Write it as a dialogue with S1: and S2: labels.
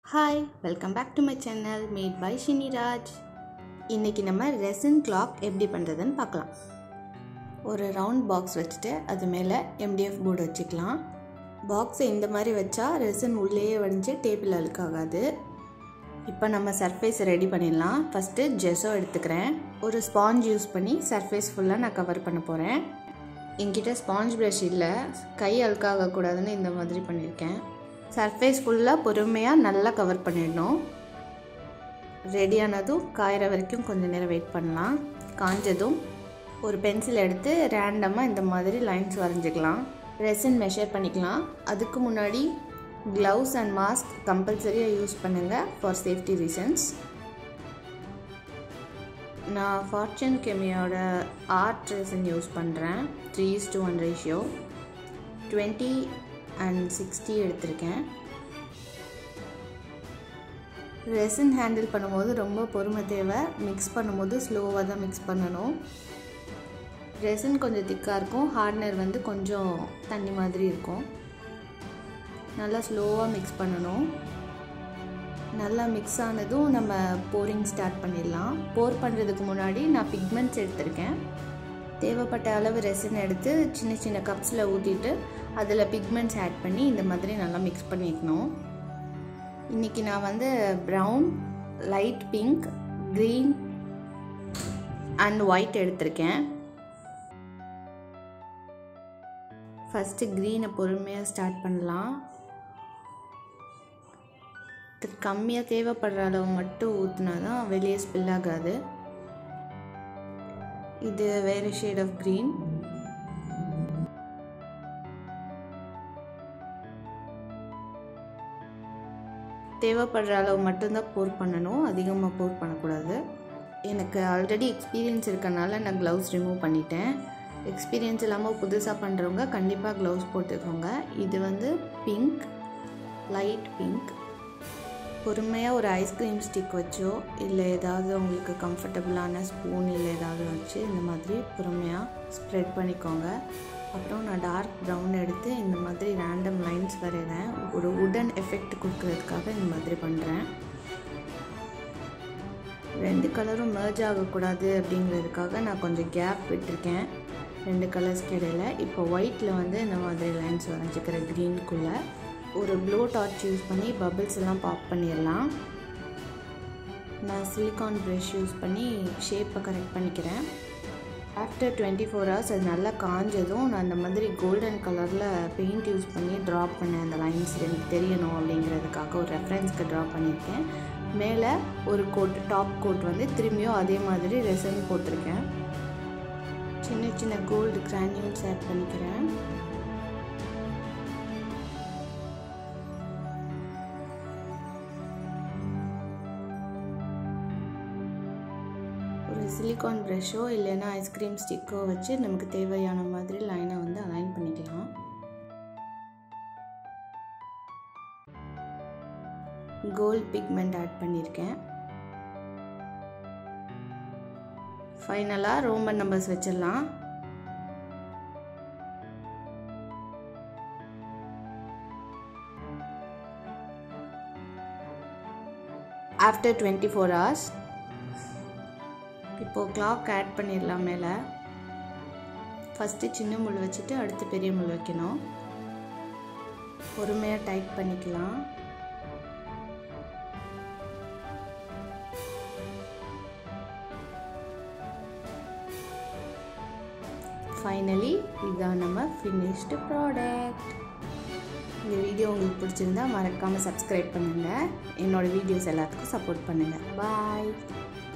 S1: hi welcome back to my channel made by Shiniraj இன்றைக்கி நம்ம resin clock எப்படி பண்ணுறதுன்னு பார்க்கலாம் ஒரு ரவுண்ட் பாக்ஸ் வச்சுட்டு அது மேலே எம்டிஎஃப் போர்டு வச்சுக்கலாம் பாக்ஸை இந்த மாதிரி வச்சா ரெசின் உள்ளேயே வடிஞ்சு டேபிள் அழுக்காகாது இப்போ நம்ம சர்ஃபேஸ் ரெடி பண்ணிடலாம் ஃபஸ்ட்டு ஜெஸோ எடுத்துக்கிறேன் ஒரு ஸ்பாஞ்ச் யூஸ் பண்ணி சர்ஃபேஸ் ஃபுல்லாக நான் கவர் பண்ண போகிறேன் என்கிட்ட ஸ்பாஞ்ச் ப்ரஷ் இல்லை கை அழுக்காகக்கூடாதுன்னு இந்த மாதிரி பண்ணியிருக்கேன் சர்ஃபேஸ் ஃபுல்லாக பொறுமையாக நல்லா கவர் பண்ணிடணும் ரெடியானதும் காயிற வரைக்கும் கொஞ்சம் நேரம் வெயிட் பண்ணலாம் காஞ்சதும் ஒரு பென்சில் எடுத்து ரேண்டமாக இந்த மாதிரி லைன்ஸ் வரைஞ்சிக்கலாம் ரெசின் மெஷர் பண்ணிக்கலாம் அதுக்கு முன்னாடி க்ளவுஸ் அண்ட் மாஸ்க் கம்பல்சரியாக யூஸ் பண்ணுங்கள் ஃபார் சேஃப்டி ரீசன்ஸ் நான் ஃபார்ச்சூன் கெமியோட ஆர்ட் ரெசின் யூஸ் பண்ணுறேன் three is to one ratio twenty and sixty எடுத்திருக்கேன் ரெசின் ஹேண்டில் பண்ணும்போது ரொம்ப பொறுமை தேவை மிக்ஸ் பண்ணும்போது ஸ்லோவாக தான் மிக்ஸ் பண்ணணும் ரெசின் கொஞ்சம் திக்காக இருக்கும் ஹார்ட்னர் வந்து கொஞ்சம் தண்ணி மாதிரி இருக்கும் நல்லா ஸ்லோவாக மிக்ஸ் பண்ணணும் நல்லா மிக்ஸ் ஆனதும் நம்ம போரிங் ஸ்டார்ட் பண்ணிடலாம் போர் பண்ணுறதுக்கு முன்னாடி நான் பிக்மெண்ட்ஸ் எடுத்திருக்கேன் தேவைப்பட்ட அளவு ரெசின் எடுத்து சின்ன சின்ன கப்ஸில் ஊற்றிட்டு அதில் பிக்மெண்ட்ஸ் ஆட் பண்ணி இந்த மாதிரி நல்லா மிக்ஸ் பண்ணிக்கணும் இன்றைக்கி நான் வந்து brown light pink green and white எடுத்திருக்கேன் ஃபஸ்ட்டு க்ரீனை பொறுமையாக ஸ்டார்ட் பண்ணலாம் கம்மியாக தேவைப்படுற அளவு மட்டும் ஊற்றினா தான் வெளியே ஸ்பில் ஆகாது இது வேறு ஷேட் ஆஃப் க்ரீன் தேவைப்படுற அளவு மட்டும்தான் போர் பண்ணணும் அதிகமாக போர் பண்ணக்கூடாது எனக்கு ஆல்ரெடி எக்ஸ்பீரியன்ஸ் இருக்கனால நான் க்ளவுஸ் ரிமூவ் பண்ணிட்டேன் எக்ஸ்பீரியன்ஸ் இல்லாமல் புதுசாக பண்ணுறவங்க கண்டிப்பாக க்ளவுஸ் போட்டுக்கோங்க இது வந்து பிங்க் லைட் பிங்க் பொறுமையாக ஒரு ஐஸ்கிரீம் ஸ்டிக் வச்சோ இல்லை ஏதாவது உங்களுக்கு கம்ஃபர்டபுளான ஸ்பூன் இல்லை ஏதாவது வச்சு இந்த மாதிரி பொறுமையாக ஸ்ப்ரெட் பண்ணிக்கோங்க அப்புறம் நான் டார்க் ப்ரௌன் எடுத்து இந்த மாதிரி ரேண்டம் லைன்ஸ் வரைகிறேன் ஒரு உடன் எஃபெக்ட் கொடுக்கறதுக்காக இந்த மாதிரி பண்ணுறேன் ரெண்டு கலரும் மேர்ஜ் ஆகக்கூடாது அப்படிங்கிறதுக்காக நான் கொஞ்சம் கேப் விட்டுருக்கேன் ரெண்டு கலர்ஸ்க்கு இடையில இப்போ ஒயிட்டில் வந்து இந்த மாதிரி லைன்ஸ் வரைஞ்சிக்கிறேன் க்ரீனுக்குள்ளே ஒரு ப்ளோ டார்ச் யூஸ் பண்ணி பபிள்ஸ் எல்லாம் பாப் பண்ணிடலாம் நான் சிலிக்கான் ப்ரஷ் யூஸ் பண்ணி ஷேப்பை கரெக்ட் பண்ணிக்கிறேன் ஆஃப்டர் டுவெண்ட்டி ஃபோர் ஹவர்ஸ் அது நல்லா காஞ்சதும் நான் அந்த மாதிரி கோல்டன் கலரில் பெயிண்ட் யூஸ் பண்ணி ட்ரா பண்ணேன் அந்த லைன்ஸ் எனக்கு தெரியணும் அப்படிங்கிறதுக்காக ஒரு ரெஃபரன்ஸ்க்கு ட்ரா பண்ணியிருக்கேன் மேலே ஒரு கோட் டாப் கோட் வந்து திரும்பியும் அதே மாதிரி ரெசன் போட்டிருக்கேன் சின்ன சின்ன கோல்டு கிரானியூல்ஸ் ஆட் பண்ணிக்கிறேன் ஒரு சிலிக்கான் ப்ரஷ்ஷோ இல்லைன்னா ஐஸ்கிரீம் ஸ்டிக்கோ வச்சு நமக்கு தேவையான மாதிரி லைனை வந்து அலைன் பண்ணிக்கலாம் கோல்ட் பிக்மெண்ட் ஆட் பண்ணியிருக்கேன் ஃபைனலாக ரோமன் நம்பர்ஸ் வச்சிடலாம் ஆஃப்டர் டுவெண்ட்டி ஃபோர் ஹவர்ஸ் இப்போது கிளாக் ஆட் பண்ணிடலாம் மேலே ஃபஸ்ட்டு சின்ன முள் வச்சுட்டு அடுத்து பெரிய முள் வைக்கணும் பொறுமையாக டைட் பண்ணிக்கலாம் ஃபைனலி இதுதான் நம்ம ஃபினிஷ்டு ப்ராடக்ட் இந்த வீடியோ உங்களுக்கு பிடிச்சிருந்தா மறக்காமல் சப்ஸ்கிரைப் பண்ணுங்கள் என்னோடய வீடியோஸ் எல்லாத்துக்கும் சப்போர்ட் பண்ணுங்கள் பாய்